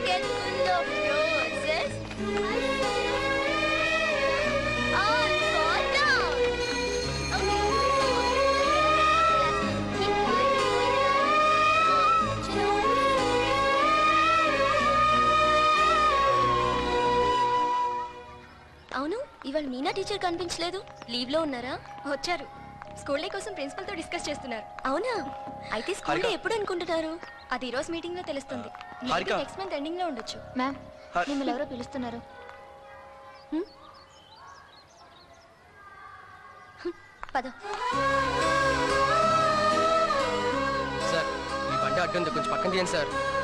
bouquet full of roses. All fall down. Okay. Keep అవును ఇవాళ Meena teacher కనిపించలేదు leave లో ఉన్నారా వచ్చారు స్కూల్ డే కోసం ప్రిన్సిపల్ తో డిస్కస్ చేస్తున్నారు అవునా అయితే స్కూల్ డే హారిక. ఎప్పుడు అనుకుంటున్నారు అది ఈ రోజు మీటింగ్ లో తెలుస్తుంది హారిక. నెక్స్ట్ మంత్ ఎండింగ్ లో ఉండొచ్చు మ్యామ్ హార్- మిమ్మల్ని ఎవరో పిలుస్తున్నారు హ్మ్? హ్మ్, పద సార్ మీ బండి అడ్డు ఉంది కొంచెం పక్కన తీయండి సార్